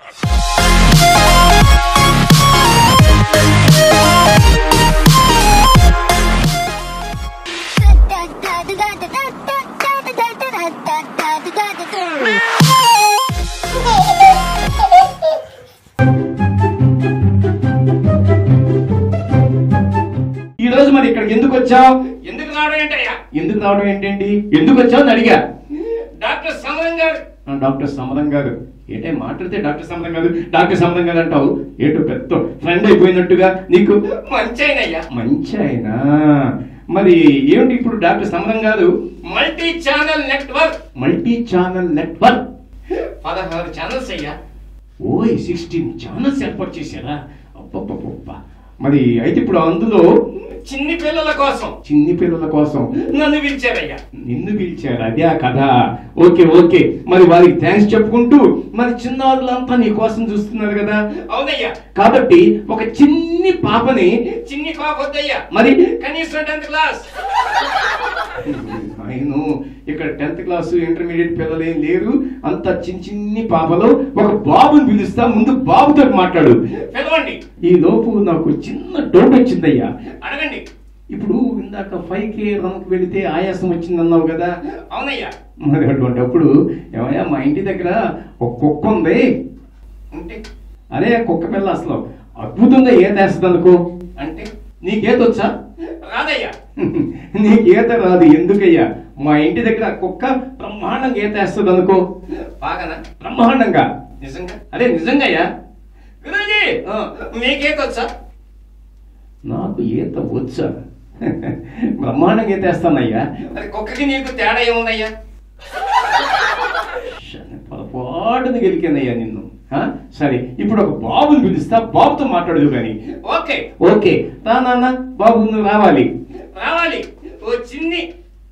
ఈ రోజు మరి ఇక్కడికి ఎందుకు వచ్చావు ఎందుకు రావడం ఏంటయ్యా ఎందుకు రావడం ఏంటండి ఎందుకు వచ్చావు అని అడిగా డాక్టర్ సమరం గారు ఆ, డాక్టర్ సమరం గారు ఏంటే మాట్లాడితే డాక్టర్ సమరం గారు డాక్టర్ సమరం గారు అంటావు ఏంటో పెద్ద ఫ్రెండ్ అయిపోయినట్టుగా నీకు మంచి అయినయ్యా మంచి ఆయన మరి ఏమిటి ఇప్పుడు డాక్టర్ సమరం గారు multi channel network multi channel network పదహారు ఛానల్స్ అయ్యా ఓయ్ సిక్స్టీన్ ఛానల్స్ ఏర్పాటు చేశారా అబ్బబ్బబ్బబ్బా మరి అయితే ఇప్పుడు అందులో చిన్ని పిల్లల కోసం చిన్ని పిల్లల కోసం నన్ను పిలిచారయ్యా నిన్ను పిలిచారు అదే ఆ కథ ఓకే ఓకే మరి వారికి థ్యాంక్స్ చెప్పుకుంటూ మరి చిన్నారులంతా నీ కోసం చూస్తున్నారు కదా అవునయ్యా కాబట్టి ఒక చిన్ని పాపని చిన్ని కాకొద్దయ్యా మరి కనీసం టెన్త్ క్లాస్ ఆయన ఇక్కడ టెన్త్ క్లాస్ ఇంటర్మీడియట్ పిల్లలు ఏం లేరు అంత చిన్న చిన్ని పాపలో ఒక బాబుని పిలుస్తా ముందు బాబుతో మాట్లాడు పిలవండి ఈ లోపు నాకు చిన్న డౌట్ వచ్చిందయ్యా అడగండి ఇప్పుడు ఇందాక ఫైవ్ కే రన్కి వెళితే ఆయాసం వచ్చిందన్నావు కదా అవునయ్యా మరి అటువంటిప్పుడు ఏమయ్యా మా ఇంటి దగ్గర ఒక కుక్క ఉంది అంటే అదే కుక్క పిల్ల అసలు అద్భుతంగా ఈత వేస్తుంది అనుకో అంటే నీకేత వచ్చా రాదయ్యా నీకేత రాదు ఎందుకయ్యా మా ఇంటి దగ్గర ఆ కుక్క బ్రహ్మాండంగా ఈత వేస్తుంది అనుకో బాగానా బ్రహ్మాండంగా నిజంగా అదే నిజంగా అయ్యా గురూజీ మీకేకొచ్చా నాకు ఈత వచ్చా బ్రహ్మాండంగా ఈత వేస్తానయ్యా మరి కుక్కకి నీకు తేడా ఏముందయ్యా శని పొరపాటున గెలికానయ్యా నిన్ను ఆ? సరే ఇప్పుడు ఒక బాబుని పిలుస్తా బాబుతో మాట్లాడదు కానీ ఓకే ఓకే రా నాన్న బాబు నువ్వు రావాలి రావాలి ఓ చిన్ని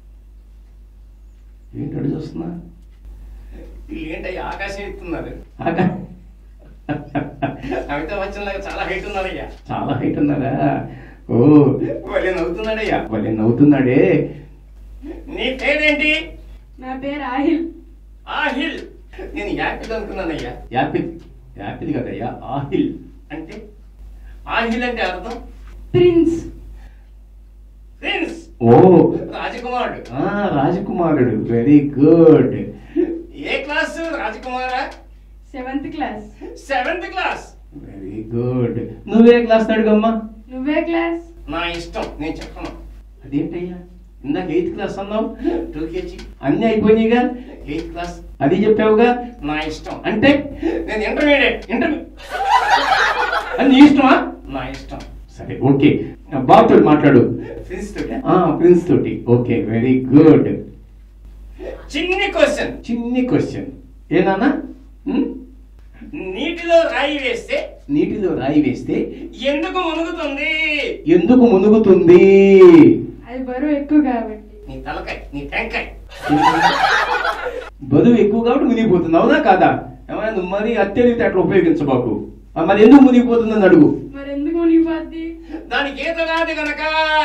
ఏంటడు చూస్తున్నా వీళ్ళు ఏంటయ్యా ఆకాశం ఎత్తున్నారు ఆగా- అమితాబ్ బచ్చన్ లాగా చాలా హైట్ ఉన్నాడయ్యా చాలా హైట్ ఉన్నారా ఓ భలే నవ్వుతున్నాడయ్యా భలే నవ్వుతున్నాడే నీ పేరేంటి నా పేరు ఆహిల్ ఆహిల్ నేను యాపిల్ అనుకున్నానయ్యా యాపిల్ యాపిల్ కదయ్యా ఆహిల్ అంటే ఆహిల్ అంటే అర్థం ప్రిన్స్ ప్రిన్స్ ఓ రాజకుమారుడు ఆ రాజకుమారుడు వెరీ గుడ్ ఏ క్లాస్ రాజకుమారా seventh class seventh class very good నువ్వే క్లాస్ అడుగమ్మా నువ్వే క్లాస్ నా ఇష్టం నేను చెప్పను అదేంటయ్యా ఇందాక ఎయిత్ క్లాస్ అన్నావు టూ కేజీ అన్ని అయిపోయినాయిగా ఎయిత్ క్లాస్ అది చెప్పావుగా నా ఇష్టం అంటే నేను ఇంటర్మీడియట్ ఇంటర్మీ అది నీ ఇష్టమా నా ఇష్టం సరే ఓకే బాబుతో మాట్లాడు ప్రిన్స్ తోటి ఆ ప్రిన్స్ తోటి ఓకే వెరీ గుడ్ చిన్ని క్వశ్చన్ చిన్ని క్వశ్చన్ ఏనానా నీటిలో రాయి వేస్తే నీటిలో రాయి వేస్తే ఎందుకు మునుగుతుంది ఎందుకు మునుగుతుంది అది బరువు ఎక్కువ కాబట్టి నీ తలకాయ నీ టెంకాయ బరువు ఎక్కువ కాబట్టి మునిగిపోతుంది అవునా కాదా ఏమైనా నువ్వు మరి అత్యధిక అట్లా ఉపయోగించబాకు ఆ, మరి ఎందుకు మునిగిపోతుందని అడుగు మరి ఎందుకు మునిగిపోద్ది దానికి ఈత రాదు గనక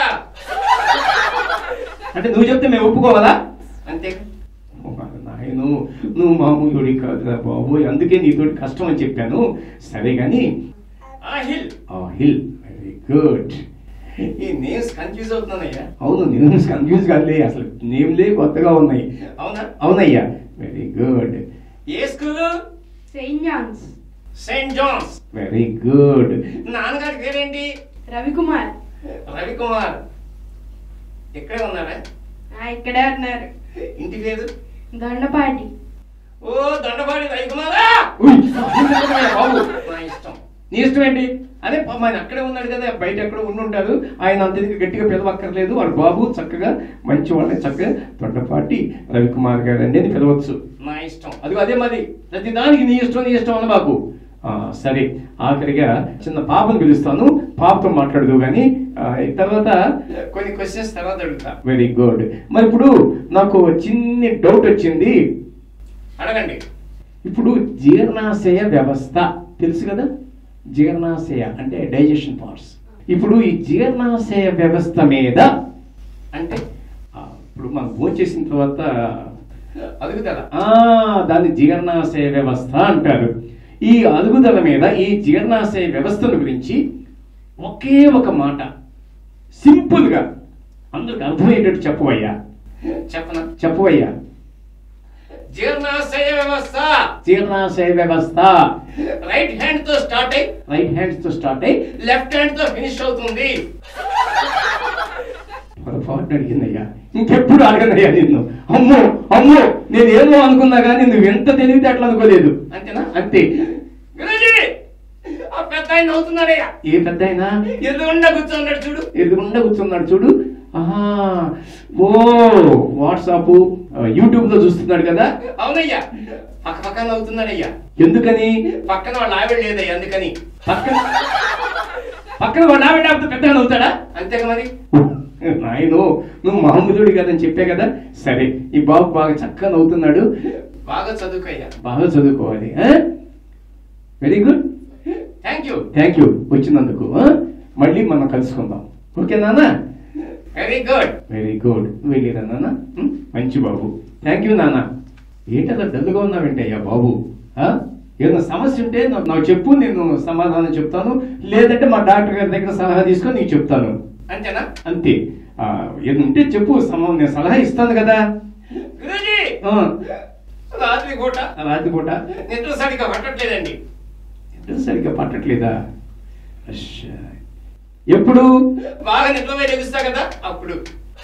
అంటే నువ్వు చెప్తే మేము ఒప్పుకోవాలా అంతే నాయను నువ్వు మామూలుడి కాదురా బాబోయ్ అందుకే నీతోటి కష్టం అని చెప్పాను సరే గాని ఆహిల్ ఆ హిల్ వెరీ గుడ్ ఈ నేమ్స్ కన్ఫ్యూజ్ అవుతున్నానయ్యా అవును నేను కన్ఫ్యూజ్ కాదులే అసలు నేమ్లే కొత్తగా ఉన్నాయి అవునా అవునయ్యా వెరీ గుడ్ ఏ school saint John's saint John's very good నాన్నగారి పేరేంటి రవికుమార్ రవికుమార్ ఇక్కడే ఉన్నారా ఆ, ఇక్కడే ఉన్నారు ఇంటి పేరు దొండపాటి ఓ దండపాడి రవికుమారా బాబు నా ఇష్టం నీ ఇష్టం ఏంటి అదే పాపం ఆయన అక్కడే ఉన్నాడు కదా బయట ఎక్కడో ఉండి ఉంటారు ఆయన అంత ఇదిగా గట్టిగా పిలవక్కర్లేదు వాడు బాబు చక్కగా మంచి వాళ్ళని చక్కగా తొండపాటి రవికుమార్ గారు అని పిలవచ్చు నా ఇష్టం అది అదే మరి ప్రతి దానికి నీ ఇష్టం నీ ఇష్టం అన్న బాబు ఆ, సరే ఆఖరిగా చిన్న పాపను పిలుస్తాను పాపతో మాట్లాడదు కానీ తర్వాత కొన్ని క్వశ్చన్స్ తర్వాత అడుగుతా వెరీ గుడ్ మరి ఇప్పుడు నాకు చిన్ని డౌట్ వచ్చింది అడగండి ఇప్పుడు జీర్ణాశయ వ్యవస్థ తెలుసు కదా జీర్ణాశయ అంటే డైజెషన్ పార్ట్స్ ఇప్పుడు ఈ జీర్ణాశయ వ్యవస్థ మీద అంటే ఆ, ఇప్పుడు మనం భోజనం చేసిన తర్వాత అడుగుతారా ఆ దాన్ని జీర్ణాశయ వ్యవస్థ అంటారు ఈ అరుగుదల మీద ఈ జీర్ణాశయ వ్యవస్థను గురించి ఒకే ఒక మాట సింపుల్ గా అందరికి అర్థమయ్యేటట్టు చెప్పవయ్యా చెప్పనా చెప్పవయ్యా జీర్ణాశయ వ్యవస్థ జీర్ణాశయ వ్యవస్థ రైట్ హ్యాండ్ తో స్టార్ట్ అయి రైట్ హ్యాండ్స్ తో స్టార్ట్ అయ్యి లెఫ్ట్ హ్యాండ్ తో ఫినిష్ అవుతుంది పొరపాటున అడిగిందయ్యా ఇంకెప్పుడు అడగనయ్యా నిన్ను అమ్మో అమ్మో నేను ఏమో అనుకున్నా కానీ నువ్వు ఎంత తెలివితే అట్లా అనుకోలేదు అంతేనా అంతే గురూజీ ఆ పెద్ద ఆయన అవుతున్నాడయ్యా ఏ పెద్ద అయినా ఎదురుండా కూర్చున్నాడు చూడు ఎదురుగుండా కూర్చున్నాడు చూడు ఆహా ఓ వాట్సాప్ యూట్యూబ్ లో చూస్తున్నాడు కదా అవునయ్యా పక్క పక్కన అవుతున్నాడయ్యా ఎందుకని పక్కన వాళ్ళ ఆవిడ లేదయ్యా అందుకని పక్కన పక్కన వాడు ఆవిడ ఆవిడ పెద్దగా అవుతాడా అంతేగా మరి నాయను నువ్వు మామూలుడి కదని చెప్పే కదా సరే ఈ బాబు బాగా చక్కగా నవ్వుతున్నాడు బాగా చదువుకయ్యా బాగా చదువుకోవాలి very good thank you thank you వచ్చినందుకు ఆ? మళ్ళీ మనం కలుసుకుందాం ఓకే నాన్న వెరీ గుడ్ వెరీ గుడ్ వెళ్ళిరా నాన్న ఉం? మంచి బాబు థ్యాంక్ యూ నాన్న ఏంటలా డల్గా ఉన్నావేంటయ్యా బాబు ఆ? ఏదైనా సమస్య ఉంటే నాకు నాకు చెప్పు నేను సమాధానం చెప్తాను లేదంటే మా డాక్టర్ గారి దగ్గర సలహా తీసుకొని నీకు చెప్తాను అంతేనా అంతే ఆ, ఏదైనా ఉంటే చెప్పు సమ నేను సలహా ఇస్తాను కదా గురూజీ ఆ, రాత్రి పూట రాత్రిపూట నిద్ర సరిగ్గా పట్టట్లేదండి నిద్ర సరిగ్గా పట్టట్లేదా అశ్శా. ఎప్పుడు బాగా నిద్రపోయి లెగుస్తా కదా అప్పుడు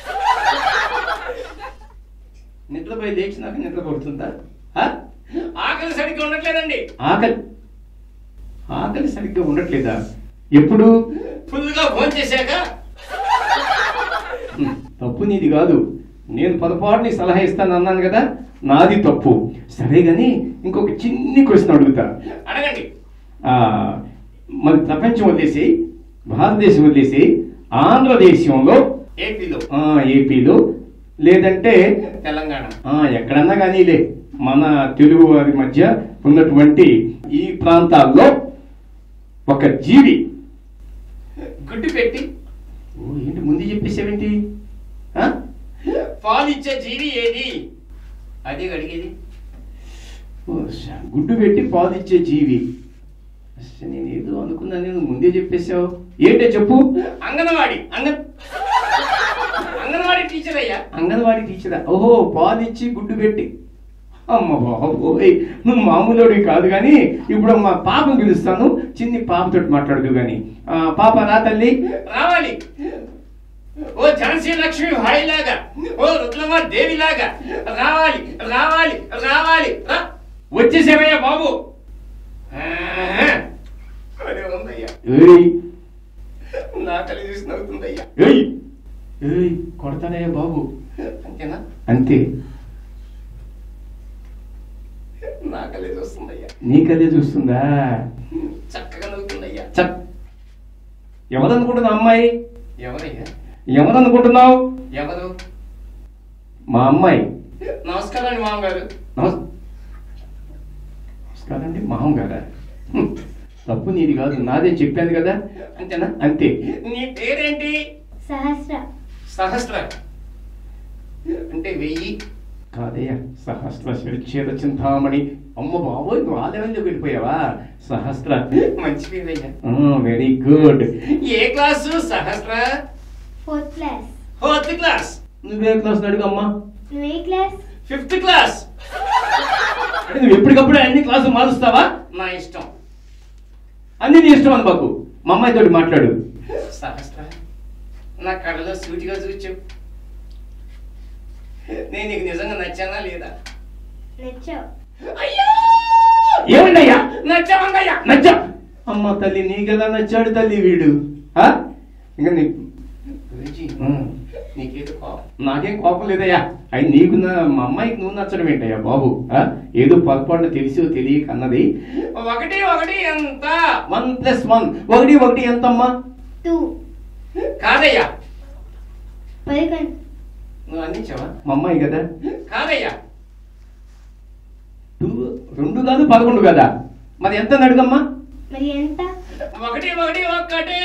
నిద్రపోయి లేచినాక నిద్ర పడుతుందా ఆ? ఆకలి సరిగ్గా ఉండట్లేదండి ఆకలి ఆకలి సరిగ్గా ఉండట్లేదా ఎప్పుడు ఫుల్ గా ఫోన్ చేశాక హ్మ్, తప్పు నీది కాదు నేను పొరపాటు నీ సలహా ఇస్తాను అన్నాను కదా నాది తప్పు సరే గాని ఇంకొక చిన్ని క్వశ్చన్ అడుగుతా అడగండి ఆ, మన ప్రపంచం వదిలేసి భారతదేశం వదిలేసి ఆంధ్రదేశంలో ఏపీలో ఆ, ఏపీలో లేదంటే తెలంగాణ ఆ, ఎక్కడన్నా కానీలే మన తెలుగు వారి మధ్య ఉన్నటువంటి ఈ ప్రాంతాల్లో ఒక జీవి గుడ్డు పెట్టి ఓ, ఏంటి ముందు చెప్పేసావేంటి ఆ? పాలు ఇచ్చే జీవి ఏది అది అడిగేది ఓ, శ- గుడ్డు పెట్టి పాలు ఇచ్చే జీవి అస్స, నేను ఏదో అనుకున్నాను నేను ముందే చెప్పేశావు ఏంటో చెప్పు అంగన్వాడి అంగన్ అంగన్వాడి టీచర్ అయ్యా అంగన్వాడీ టీచరా ఓహో పాలు ఇచ్చి గుడ్డు పెట్టి అమ్మ బాబోయ్ నువ్వు మామూలుడివి కాదు కానీ ఇప్పుడు మా పాపను పిలుస్తాను చిన్ని పాపతో మాట్లాడదు కానీ ఆ, పాప రా తల్లి రావాలి ఓ ఝాన్సీ లక్ష్మి భాయ్ లాగా ఓ రుద్రమ దేవి లాగా రావాలి రావాలి రావాలి రా వచ్చేసేవయ్యా బాబు ఆహా. అరే ఉందయ్యా ఏయ్ నా తల్లి చూసి నవ్వుతుందయ్యా ఏయ్ ఏయ్ కొడతానయ్యా బాబు అంతేనా అంతే నా కళ్ళే చూస్తుందయ్యా నీకదే చూస్తుందా చక్కగా నవ్వుతుందయ్యా చక్ ఎవరనుకుంటున్నా అమ్మాయి ఎవరయ్యా ఎవరనుకుంటున్నావు ఎవరు మా అమ్మాయి నమస్కారం అండి మామగారు నమస్ నమస్కారం అండి మాహం గారా హ్మ్. తప్పు నీది కాదు నాదే చెప్పాను కదా అంతేనా అంతే నీ పేరేంటి సహస్ర సహస్ర అంటే వెయ్యి కాదయ్యా సహస్ర శిరక్షేద చింతామణి అమ్మ బాబోయ్ నువ్వు ఆ లెవెల్లోకి వెళ్ళిపోయావా సహస్ర మంచి పేరయ్యా వెరీ గుడ్ ఏ class Sahasra fourth class fourth class నువ్వే క్లాస్ అడుగమ్మా నువ్వు ఏ క్లాస్ ఫిఫ్త్ క్లాస్ అంటే నువ్వు ఎప్పటికప్పుడు అన్ని క్లాసులు మారుస్తావా నా ఇష్టం అన్ని నీ ఇష్టం అని బాకు మా అమ్మాయితోటి మాట్లాడు సహస్ర నా కళ్ళలో సూటిగా చూచు నేను నీకు నిజంగా నచ్చానా లేదా నచ్చావు అయ్యో ఏమండయ్యా నచ్చావంగయ్యా నచ్చా అమ్మ తల్లి నీకెలా నచ్చాడు తల్లి వీడు ఆ? ఇంకా నీ గురూజీ, ఉమ్. నీకేదో కోపం నాకేం కోపం లేదయ్యా అయి నీకు నా- మా అమ్మాయికి నువ్వు నచ్చడం ఏంటయ్యా బాబు ఆ? ఏదో పొరపాటు తెలిసి తెలియక అన్నది ఒకటి ఒకటి ఎంత వన్ ప్లస్ వన్ ఒకటి ఒకటి ఎంతమ్మా టూ కాదయ్యా పదకొండు నువ్వు అందించావా మా అమ్మాయి కదా కాదయ్యా టూ రెండు కాదు పదకొండు కదా మరి ఎంత అని అడుగమ్మా మరి ఎంత ఒకటి ఒకటి ఒక్కటే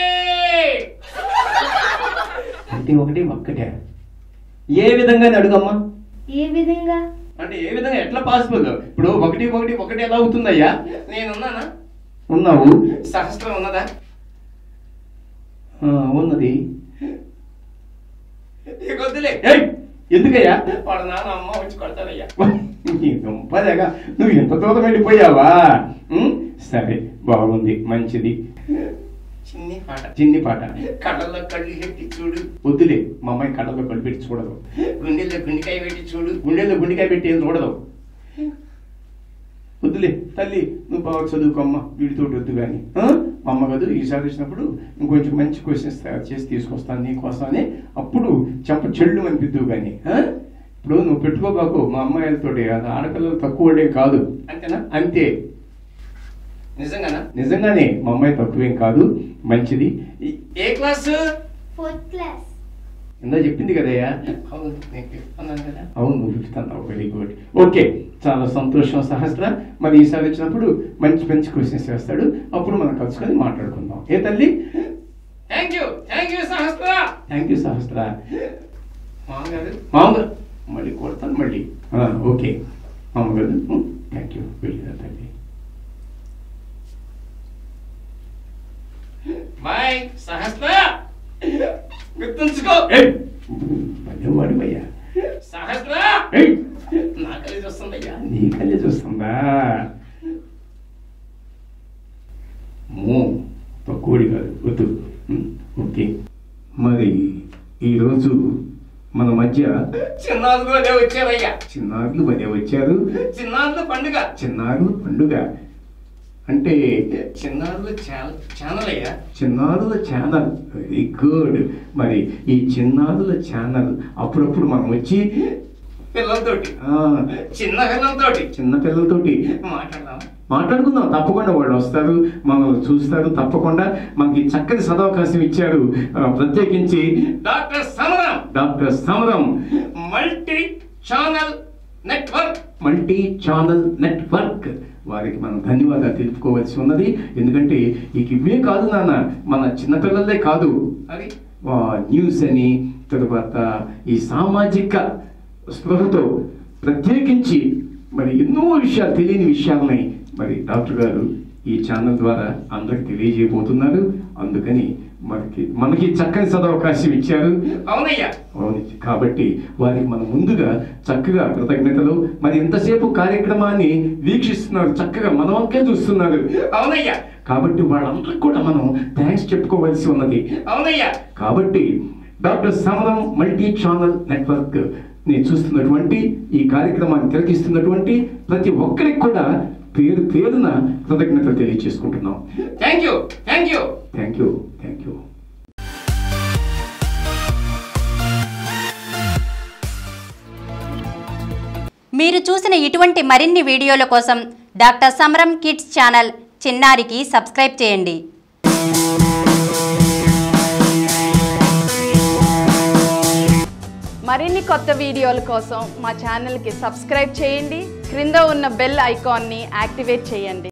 అంటే ఒకటి ఒక్కటే ఏ విధంగా అని అడుగమ్మా ఏ విధంగా అంటే అంటే ఏ విధంగా ఎట్లా పాసిబుల్ ఇప్పుడు ఒకటి ఒకటి ఒకటి ఎలా అవుతుందయ్యా నేనున్నానా ఉన్నావు సహస్రం ఉన్నదా ఆ, ఉన్నది ఇక వద్దులే ఏయ్, ఎందుకయ్యా వాడు నాన్న అమ్మ వచ్చి కొడతానయ్యా నీ దుంపదగా నువ్వు ఎంత దూరం వెళ్ళిపోయావా ఉం? సరే బాగుంది మంచిది చిన్ని పాట చిన్ని పాట కళ్ళల్లో కళ్ళు పెట్టి చూడు వద్దులే మా అమ్మాయి కళ్ళలో కళ్ళు పెట్టి చూడదు గుండెల్లో గుండెకాయ పెట్టి చూడు గుండెల్లో గుండెకాయ పెట్టి ఏం చూడదు వద్దులే తల్లి నువ్వు బాగా చదువుకోమ్మ వీడితో వద్దు కానీ మా అమ్మ కాదు ఈసారి వచ్చినప్పుడు ఇంకొంచెం మంచి క్వశ్చన్స్ తయారు చేసి తీసుకొస్తాను నీకోసం అని అప్పుడు చెంప చెళ్ళు అనిపిద్దువు కానీ ఇప్పుడు నువ్వు పెట్టుకోబాకు మా అమ్మాయిలతోటి అది ఆడపిల్లలు తక్కువ వాళ్ళే కాదు అంతేనా అంతే నిజంగానా నిజంగానే మా అమ్మాయి తక్కువేం కాదు మంచిది ఈ- ఏ క్లాస్ ఫోర్త్ క్లాస్ ఇందా చెప్పింది కదయ్యా అవును నేను చెప్తున్నాను కదా అవును నువ్వు చెప్తాను వెరీ గుడ్ ఓకే చాలా సంతోషం సహస్ర మరి ఈసారి వచ్చినప్పుడు మంచి మంచి క్వశ్చన్స్ వేస్తాడు అప్పుడు మనం కలుసుకొని మాట్లాడుకుందాం ఏ తల్లి thank you thank you Sahasra thank you Sahasra మామగారు మామగారు మళ్ళీ కొడతాను మళ్ళీ ఆ, ఓకే మామగారు థ్యాంక్ యూ వెళ్ళిరా తల్లి బాయ్ సహస్ర గుర్తుంచుకో ఏయ్! భలే వాడివయ్యా సహస్ర ఏయ్! నా కలిసి వస్తుందయ్యా నీ కళ్ళే చూస్తుందా మో తక్కువడి కాదు వద్దు ఉమ్, ఓకే మరి ఈరోజు మన మధ్య చిన్నారులు అదే వచ్చారయ్యా చిన్నారులు భలే వచ్చారు చిన్నారుల పండుగ చిన్నారులు పండుగ అంటే చిన్నారులు ఛానల్ ఛానల్ అయ్యా చిన్నారుల ఛానల్ వెరీ గుడ్ మరి ఈ చిన్నారుల ఛానల్ అప్పుడప్పుడు మనం వచ్చి పిల్లలతోటి ఆ, చిన్న పిల్లలతోటి చిన్న పిల్లలతోటి మాట్లాడదాం మాట్లాడుకుందాం తప్పకుండా వాళ్ళు వస్తారు మనం చూస్తారు తప్పకుండా మనకి చక్కని సదవకాశం ఇచ్చారు ఆ, ప్రత్యేకించి doctor Samaram doctor Samaram multi channel network multi channel network వారికి మనం ధన్యవాదాలు తెలుపుకోవాల్సి ఉన్నది ఎందుకంటే ఇక ఇవే కాదు నాన్న మన చిన్నపిల్లలే కాదు అది ఆ, న్యూస్ అని తరువాత ఈ సామాజిక స్పృహతో ప్రత్యేకించి మరి ఎన్నో విషయాలు తెలియని విషయాలని మరి డాక్టర్ గారు ఈ ఛానల్ ద్వారా అందరికి తెలియజేయబోతున్నారు అందుకని మనకి మనకి చక్కని సదవకాశం ఇచ్చారు అవునయ్యా అవును కాబట్టి వారికి మనం ముందుగా చక్కగా కృతజ్ఞతలు మరి ఎంతసేపు కార్యక్రమాన్ని వీక్షిస్తున్నారు చక్కగా మన వంకే చూస్తున్నారు అవునయ్యా కాబట్టి వాళ్ళందరికీ కూడా మనం థ్యాంక్స్ చెప్పుకోవాల్సి ఉన్నది అవునయ్యా కాబట్టి doctor Samaram multi channel network ని చూస్తున్నటువంటి ఈ కార్యక్రమాన్ని తిలకిస్తున్నటువంటి ప్రతి ఒక్కరికి కూడా పేరు పేరున కృతజ్ఞతలు తెలియజేసుకుంటున్నాం thank you thank you thank you thank you మీరు చూసిన ఇటువంటి మరిన్ని వీడియోల కోసం డాక్టర్ సమరం కిడ్స్ ఛానల్ చిన్నారికి సబ్స్క్రైబ్ చేయండి మరిన్ని కొత్త వీడియోల కోసం మా ఛానల్కి సబ్స్క్రైబ్ చేయండి క్రింద ఉన్న బెల్ ఐకాన్ని యాక్టివేట్ చేయండి